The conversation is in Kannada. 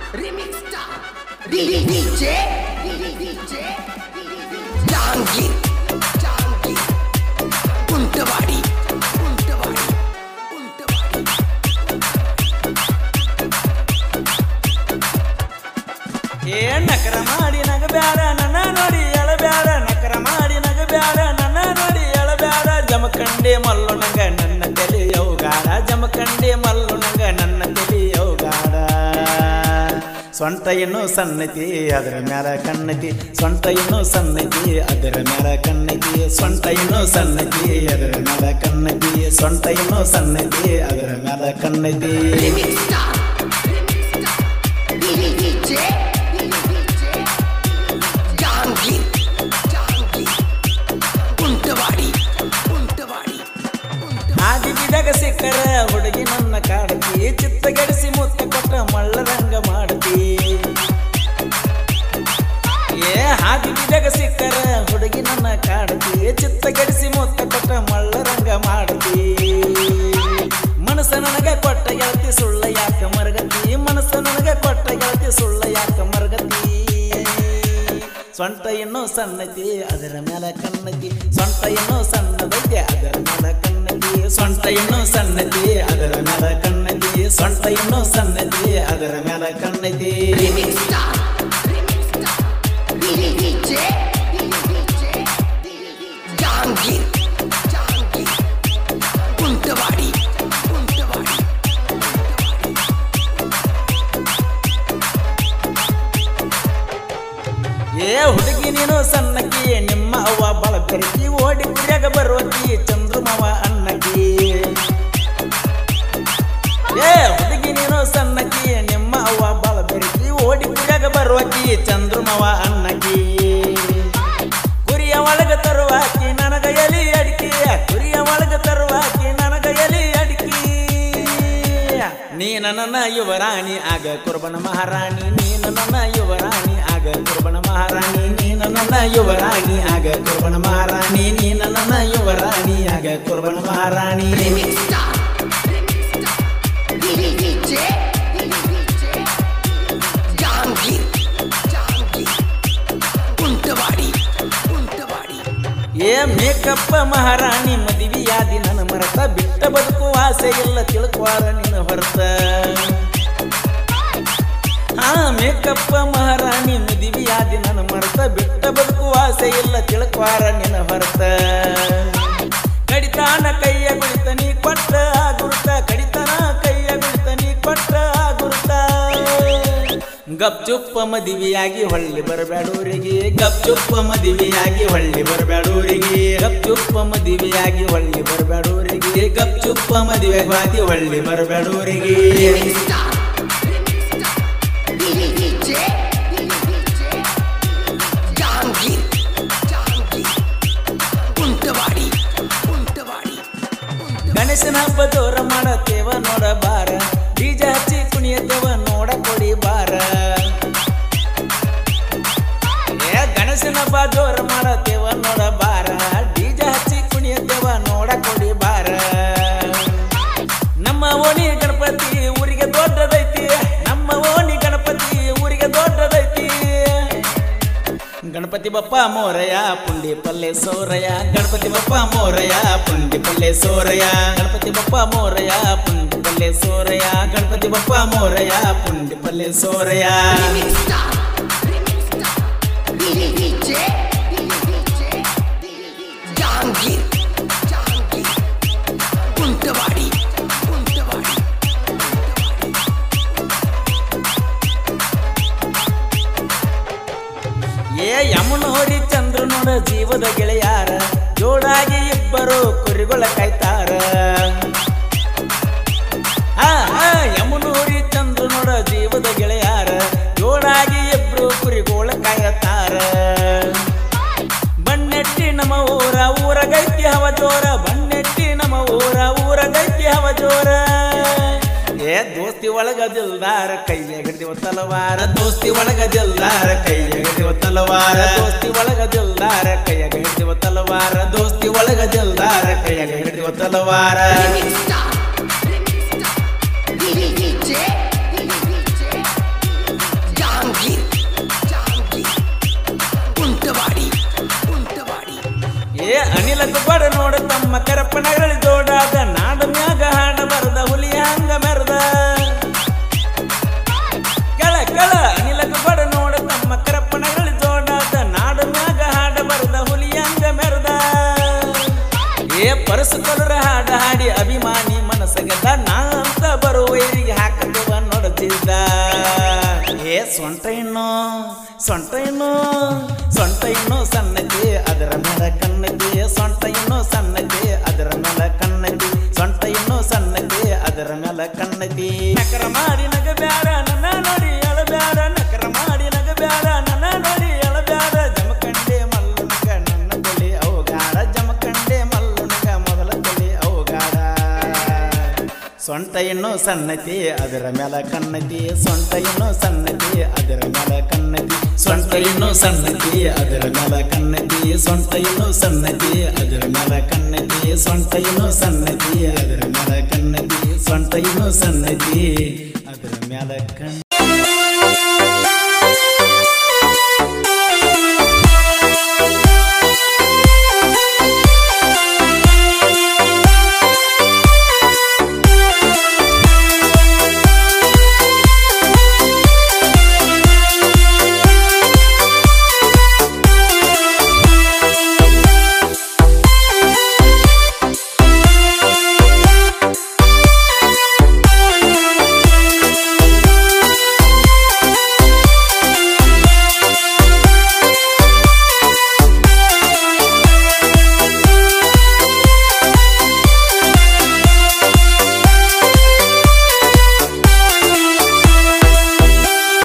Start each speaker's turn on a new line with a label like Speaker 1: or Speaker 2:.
Speaker 1: Remix Star. DJ. DJ. Jangir. Jangir. Untawadi. Untawadi. Untawadi.
Speaker 2: ಏ ನಕರ ಮಾಡಿ ನಗಬ್ಯಾಡ ನನ್ನ ನೋಡಿ ಎಳಬ್ಯಾಡ ನಕರ ಮಾಡಿ ನಗಬ್ಯಾಡ ನನ್ನ ನೋಡಿ ಎಳಬ್ಯಾಡ ಜಮಖಂಡಿ ಮಲ್ಲು ನಂಗ ನನ್ನ ತಲೆ ಯೌಗಾಡ ಜಮಖಂಡಿ ಮಲ್ಲು ನಂಗ ನನ್ನ ತಲೆ ಯೌಗಾಡ ಸೊಂಟ ಇನ್ನೂ ಸಣ್ಣತಿ ಅದರ ಮ್ಯಾಲ ಕಣ್ಣತಿ ಸೊಂಟ ಇನ್ನೂ ಸಣ್ಣತಿ ಅದರ ಮ್ಯಾಲ ಕಣ್ಣತಿ ಸೊಂಟ ಇನ್ನೂ ಸಣ್ಣತಿ ಅದರ ಮ್ಯಾಲ ಕಣ್ಣತಿ ಸೊಂಟ ಇನ್ನೂ ಸಣ್ಣತಿ ಅದರ ಮ್ಯಾಲ ಕಣ್ಣತಿ
Speaker 1: Remix Star. Remix Star. DJ. Jangir. Jangir. Untawadi. Untawadi.
Speaker 2: ಆದಿ ಬಿದಾಗ ಸಿಕ್ಕರ ಹುಡುಗಿ ನನ್ನ ಕಾಡತಿ ಚಿತ್ತಗೆಡಿಸಿ ಮುತ್ತ ಕೊಟ್ಟ ಮಳ್ಳರಂಗ ಮಾಡತಿ ಏ ಹಾದಿ ಬಿದಾಗ ಸಿಕ್ಕರ ಹುಡುಗಿ ನನ್ನ ಕಾಡತಿ ಚಿತ್ತಗೆಡಿಸಿ ಮುತ್ತ ಕೊಟ್ಟ ಮಳ್ಳರಂಗ ಮಾಡತಿ ಮನಸ್ಸ ನನಗ ಕೊಟ್ಟ ಗೆಳತಿ ಸುಳ್ಳ ಯಾಕ ಮರಗತಿ ಮನಸ್ಸ ನನಗ ಕೊಟ್ಟ ಗೆಳತಿ ಸುಳ್ಳ ಯಾಕ ಮರಗತಿ ಸೊಂಟ ಇನ್ನೂ ಸಣ್ಣತಿ ಅದರ ಮೇಲೆ ಕಣ್ಣತಿ ಸೊಂಟ ಇನ್ನೂ ಸಣ್ಣದೈತೆ ಅದರ ಮೇಲೆ ಕಣ್ಣತಿ ಸೊಂಟ ಇನ್ನೂ ಸಣ್ಣತಿ ಅದರ ಮೇಲೆ ಕಣ್ಣತಿ ಸೊಂಟ ಇನ್ನೂ ಸಣ್ಣತಿ ಅದರ ಮೇಲೆ ಕಣ್ಣತಿ
Speaker 1: Remix Star. Remix Star. DJ. Jangir. Jangir. Untawadi. Untawadi.
Speaker 2: ಏ ಹುಡುಗಿ ನೀನು ಸಣ್ಣಕಿ ನಿಮ್ಮ ಅವ್ವ ಬಳ ಬೆರಕಿ ಓಡಿ ಕುರಿಯಾಗ ಬರುವಕಿ ಚಂದ್ರಮವ ಅನ್ನಕಿ ಏ ಹುಡುಗಿ ನೀನು ಸಣ್ಣಕಿ ನಿಮ್ಮ ಅವ್ವ ಬಳ ಬೆರಕಿ ಓಡಿ ಕುರಿಯಾಗ ಬರುವಕಿ ಚಂದ್ರಮವ ಅನ್ನಕಿ ಕುರಿಯ ಒಳಗ ತರುವಾಕಿ ನನಗ ಎಲಿ ಅಡಿಕೆ ಕುರಿಯ ಒಳಗ ತರುವಾಕಿ ನನಗ ಎಲಿ ಅಡಿಕೆ ನೀನ ನನ್ನ ಯುವರಾಣಿ ಆಗ ಕುರ್ಬನ ಮಹಾರಾಣಿ ನೀನ ನನ್ನ ಯುವರಾಣಿ ಆಗ ಕುರ್ಬನ ಮಹಾರಾಣಿ ನೀನ ನನ್ನ ಯುವರಾಣಿ ಆಗ ಕುರ್ಬನ ಮಹಾರಾಣಿ ನೀನ ನನ್ನ ಯುವರಾಣಿ ಆಗ ಕುರ್ಬನ ಮಹಾರಾಣಿ
Speaker 1: Remix Star. Remix Star. DJ. Jangir. Jangir. Untawadi. Untawadi.
Speaker 2: ಏ ಮೇಕಪ್ಪ ಮಹಾರಾಣಿ ಮದುವೆಯಾದಿ ನನ್ನ ಮರತ ಬಿಟ್ಟ ಬದುಕು ಆಸೆ ಇಲ್ಲ ತಿಳ್ಕುವಾರ ನಿನ್ನ ಹೊರತ ಹಾ ಮೇಕಪ್ಪ ಮಹಾರಾಣಿ ಮದುವೆಯಾದಿ ನನ್ನ ಮರತ ಬಿಟ್ಟ ಬದುಕು ಆಸೆ ಇಲ್ಲ ತಿಳ್ಕುವಾರ ನಿನ್ನ ಹೊರತ ಕಡಿತಾನ ಕೈಯ ಗುಳಿತ ನೀ ಕೊಟ್ಟ ಆ ಗುರುತ ಕಡಿತಾನ ಕೈಯ ಗುಳಿತ ನೀ ಕೊಟ್ಟ ಆ ಗುರುತ ಗಪ್ ಚುಪ್ಪ ಮದುವೆಯಾಗಿ ಹೊಳ್ಳಿ ಬರಬೇಡೂರಿಗೆ ಗಪ್ ಚುಪ್ಪ ಮದುವೆಯಾಗಿ ಹೊಳ್ಳಿ ಬರಬೇಡೂರಿಗೆ ಗಪ್ ಚುಪ್ಪ ಮದುವೆಯಾಗಿ ಹೊಳ್ಳಿ ಬರಬೇಡೂರಿಗೆ ಗಪ್ ಚುಪ್ಪ ಮದುವೆಗಾಗಿ ಹೊಳ್ಳಿ ಬರಬೇಡೂರಿಗೆ
Speaker 1: Remix Star. Remix Star. DJ. Jangir. Jangir. Untawadi. Untawadi.
Speaker 2: ಗಣೇಶನ ಹಬ್ಬ ಜೋರ ಮಾಡತೇವ ನೋಡ ಬಾರ ಬೀಜ ಹಚ್ಚಿ ಕುಣಿಯತೇವ ನೋಡ ಕೊಡಿ ಬಾರ ಏ ಗಣೇಶನ ಹಬ್ಬ ಜೋರ ಮಾಡತೇವ ನೋಡ ಬಾರ ಬೀಜ ಹಚ್ಚಿ ಕುಣಿಯತೇವ ನೋಡ ಕೊಡಿ ಬಾರ ನಮ್ಮ ಓಣಿ ಗಣಪತಿ ಊರಿಗೆ ದೊಡ್ಡದೈತಿ ನಮ್ಮ ಓಣಿ ಗಣಪತಿ ಊರಿಗೆ ದೊಡ್ಡದೈತಿ ಗಣಪತಿ ಬಪ್ಪ ಮೋರಯ ಪುಂಡಿ ಪಲ್ಲೆ ಸೋರಯ ಗಣಪತಿ ಬಪ್ಪ ಮೋರಯ ಪುಂಡಿ ಪಲ್ಲೆ ಸೋರಯ ಗಣಪತಿ ಬಪ್ಪ ಮೋರಯ ಪುಂಡಿ ಪಲ್ಲೆ ಸೋರಯ ಗಣಪತಿ ಬಪ್ಪ ಮೋರಯ ಪುಂಡಿ ಪಲ್ಲೆ ಸೋರಯ
Speaker 1: Remix Star. Remix Star. DJ. Jangir. Jangir. Untawadi. Untawadi.
Speaker 2: ಏ ಯಮುನೋರಿ ಚಂದ್ರ ನೋಡ ಜೀವದ ಗೆಳೆಯಾರ ಜೋಡಾಗಿ ಇಬ್ಬರು ಕುರಿಗಳ ಕಾಯ್ತಾರ ಆ, ಆ, ಯಮುನೋರಿ ಚಂದ್ರ ನೋಡ ಜೀವದ ಗೆಳೆಯಾರ ಜೋಡಾಗಿ ಇಬ್ರು ಕುರಿಗೋಳ ಕಾಯತಾರ ಬಣ್ಣೆಟ್ಟಿ ನಮ್ಮ ಊರ ಊರ ಗೈತಿ ಹವ ಜೋರ ಬಣ್ಣೆಟ್ಟಿ ನಮ್ಮ ಊರ ಊರ ಗೈತಿ ಹವ ಜೋರ ಏ ದೋಸ್ತಿ ಒಳಗ ದಿಲ್ದಾರ ಕೈಯ ಹಿಡಿದಿವ ತಲವಾರ ದೋಸ್ತಿ ಒಳಗ ದಿಲ್ದಾರ ಕೈಯ ಹಿಡಿದಿವ ತಲವಾರ ದೋಸ್ತಿ ಒಳಗ ದಿಲ್ದಾರ ಕೈಯ ಹಿಡಿದಿವ ತಲವಾರ ದೋಸ್ತಿ ಒಳಗ ದಿಲ್ದಾರ ಕೈಯ ಹಿಡಿದಿವ ತಲವಾರ
Speaker 1: Remix Star. Remix Star. DJ.
Speaker 2: ನಗರಳಿ ಜೋಡಾದ ನಾಡ ಮ್ಯಾಗ ಹಾಡ ಬರದ ಹುಲಿ ಹಂಗ ಮೆರದ ಕೆಳ ಕೆಳ ಅನಿಲಕ ಬಡ ನೋಡ ತಮ್ಮ ಕರಪ್ಪ ನಗರಳಿ ಜೋಡಾದ ನಾಡ ಮ್ಯಾಗ ಹಾಡ ಬರದ ಹುಲಿ ಹಂಗ ಮೆರದ ಏ ಪರಸು ಕೊಲರ ಹಾಡ ಹಾಡಿ ಅಭಿಮಾನಿ ಮನಸ್ಸಗದ ನಾ ಅಂತ ಬರುವೈರಿಗೆ ಹಾಕುವ ನೋಡುತ್ತಿದ್ದ ಏ ಸೊಂಟ ಇನ್ನು ಸೊಂಟ ಇನ್ನು ಸೊಂಟ ಇನ್ನು ಸಣ್ಣತಿ ಅದರ ಮೇಲೆ ಕಣ್ಣತಿ ಸೊಂಟ ಇನ್ನು ಸಣ್ಣತಿ ಅದರ ಮೇಲೆ ಕಣ್ಣತಿ ಸೊಂಟ ಇನ್ನು ಸಣ್ಣತಿ ಅದರ ಮೇಲೆ ಕಣ್ಣತಿ ನಕರ ಮಾಡಿ ನಗ ಬ್ಯಾಡ ನನ್ನ ನೋಡಿ ಅಳಬ್ಯಾಡ ನಕರ ಮಾಡಿ ನಗ ಬ್ಯಾಡ ನನ್ನ ನೋಡಿ ಅಳಬ್ಯಾಡ ಜಮಕಂಡೆ ಮಲ್ಲುನಗ ನನ್ನ ತಲೆ ಅವಗಾಡ ಜಮಕಂಡೆ ಮಲ್ಲುನಗ ಮೊದಲ ತಲೆ ಅವಗಾಡ ಸೊಂಟ ಇನ್ನೂ ಸಣ್ಣತಿ ಅದರ ಮೇಲೆ ಕಣ್ಣತಿ ಸೊಂಟ ಇನ್ನೂ ಸಣ್ಣತಿ ಅದರ ಮೇಲೆ ಕಣ್ಣತಿ ಸೊಂಟ ಇನ್ನೂ ಸಣ್ಣತಿ ಅದರ ಮೇಲೆ ಕಣ್ಣತಿ ಸೊಂಟ ಇನ್ನೂ ಸಣ್ಣತಿ ಅದರ ಮೇಲೆ ಕಣ್ಣತಿ ಸೊಂಟ ಇನ್ನೂ ಸಣ್ಣತಿ ಅದರ ಮೇಲೆ ಕಣ್ಣತಿ ಸೊಂಟ ಇನ್ನೂ ಸಣ್ಣತಿ ಅದರ ಮೇಲೆ ಕಣ್ಣ